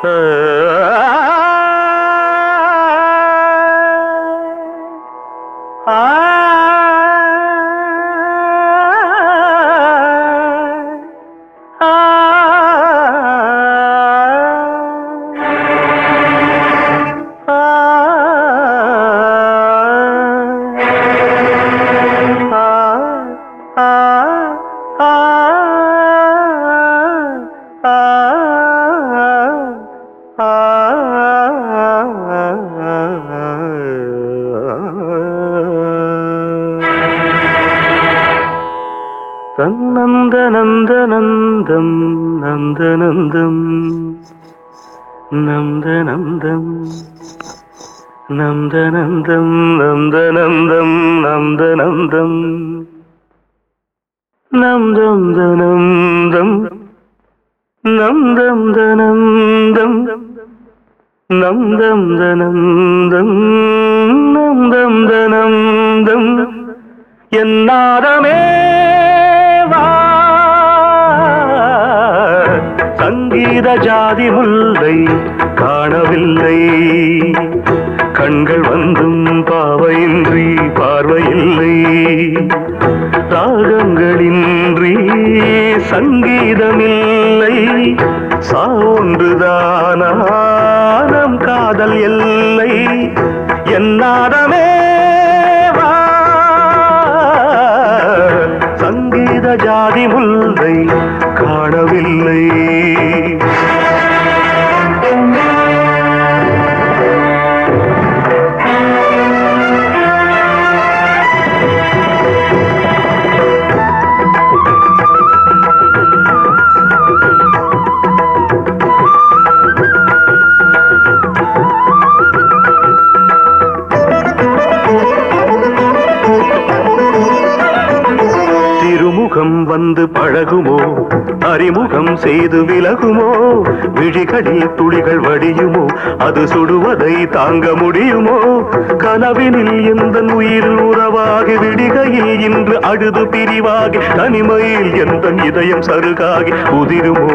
நந்தநந்தநந்தம் நந்தநந்தம் நந்தநந்தம் நந்தநந்தம் நந்தநந்தம் நந்தநந்தம் நந்தம் தனந்தம் நந்தம் தனந்தம் நந்தம் தனந்தம் நந்தம் தனந்தம் என்னாதமே வா சங்கீத ஜாதி முல்லை காணவில்லை கண்கள் வந்தும் பாவையின்றி பார்வையில்லை ராகங்களின்றி சங்கீதமில்லை சாவொன்றுதானா நம் காதல் எல்லை என்னாதமே வா சங்கீத ஜாதி முல்லை காணவில்லை திருமுகம் வந்து பழகுமோ அறிமுகம் செய்து விலகுமோ விழிகளில் துளிகள் வடியுமோ அது சுடுவதை தாங்க முடியுமோ கனவினில் எந்த உயிர் உறவாகி விடிகையில் இன்று அழுது பிரிவாகி தனிமையில் எந்த இதயம் சருகாகி உதிருமோ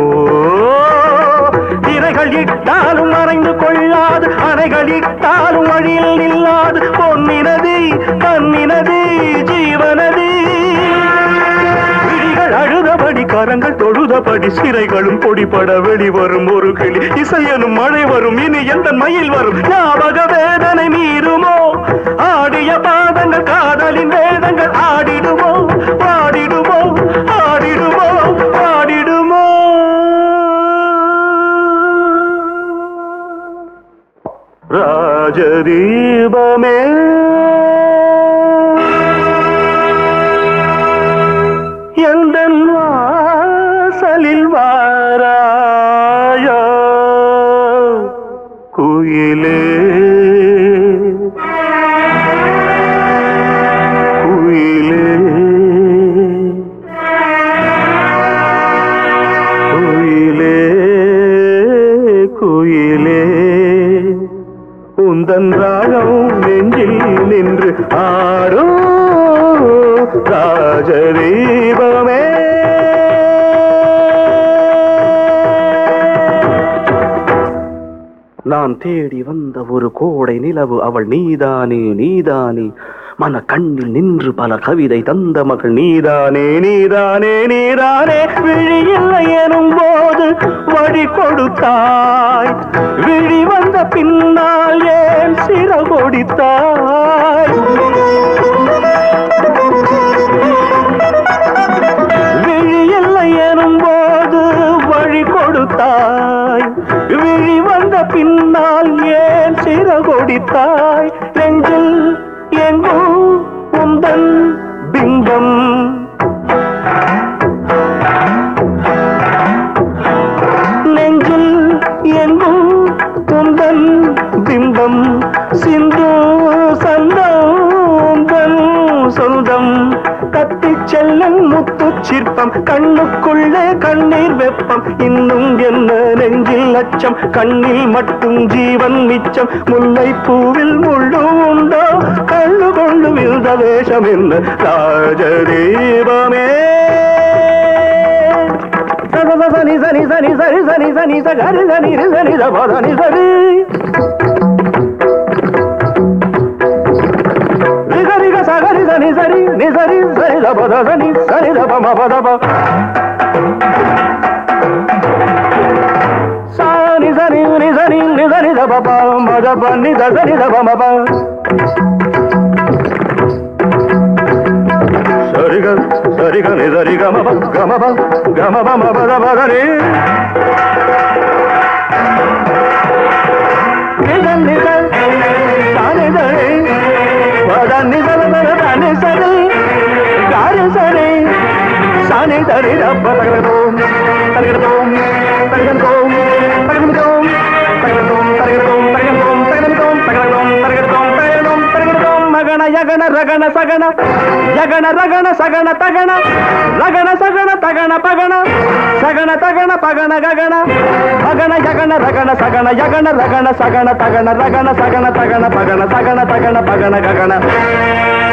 திரைகள் இட்டாலும் மறைந்து கொள்ளாது அறைகள் இட்டாலும் வழியில் நில்லாது பொன்னினதி கண்ணினதி ஜீவனதி விழிகள் அழுதபடி கரங்கள் தொழுதபடி சிறைகளும் பொடிபட வெளிவரும் ஒரு கிளி இசையனும் மழை வரும் இனி எந்த மயில் வரும் ஞாபக வேதனை மீறுமோ ஆடிய பாதங்கள் காதலின் வேதங்கள் ஆடிடுமோ பாடிடுமோ ஆடிடுமோ பாடிடுமோ ராஜதீபமே எந்த வாசலில் வாராயோ குயிலே குயிலே குயிலே குயிலே உந்தன் ராகம் நெஞ்சில் நின்று ஆடோ ராஜதீபமே நான் தேடி வந்த ஒரு கோடை நிலவு அவள் நீதானே நீதானே மன கண்ணில் நின்று பல கவிதை தந்த மகள் நீதானே நீதானே நீதானே விழியில்லை எனும் போது வழி கொடுத்தாய் விழி வந்த பின்னால் ஏன் சிறகொடித்தாய் விழி இல்லை எனும் போது வழி கொடுத்தாய் விழி வந்த பின்னால் ஏன் சிறகொடித்தாய் நெஞ்சில் எங்கும் உந்தன் பிம்பம் நெஞ்சில் எங்கும் உந்தன் பிம்பம் சிந்து சந்தம் உந்தன் சொந்தம் கத்திச் செல்லும் முத்து சிற்பம் கண்ணுக்குள்ளே கண்ணீர் வெப்பம் இன்னும் என்ன நெஞ்சில் அச்சம் கண்ணில் மட்டும் ஜீவன் மிச்சம் முல்லை பூவில் முள்ளு உண்டோ கள்ளு கொண்டு விழுந்த வேஷம் என்ன ராஜதீபமே సని సని సని సరి సని సని సరి సని రి సని ద పద ని సరి రి సరి గ సగరి సని సరి ని సరి సరి ద పద సని సరి ద ప మ పద ప సా ని సరి ని సరి ని సరి ద ప ప మ ద ప ని ద సరి ద ప మ ప సరిగ సరిగ ని సరి గ మ ప గ మ ప గ మ ప మ ప ద ప ద ని నిజ నిజ సాని సరి పద ని స ద ద ద ని సరి గారి సరి సాని సరి ద ప తగలదో తగలదో తగలదో తగలదో తగలదో తగలదో తగలదో తగలదో తగలదో తగలదో తగలదో తగలదో మగణ యగణ రగణ సగణ యగణ రగణ సగణ తగణ రగణ సగణ తగణ పగణ సగణ తగణ పగణ గగణ మగణ యగణ రగణ సగణ యగణ రగణ సగణ తగణ రగణ సగణ తగణ పగణ సగణ తగణ పగణ గగణ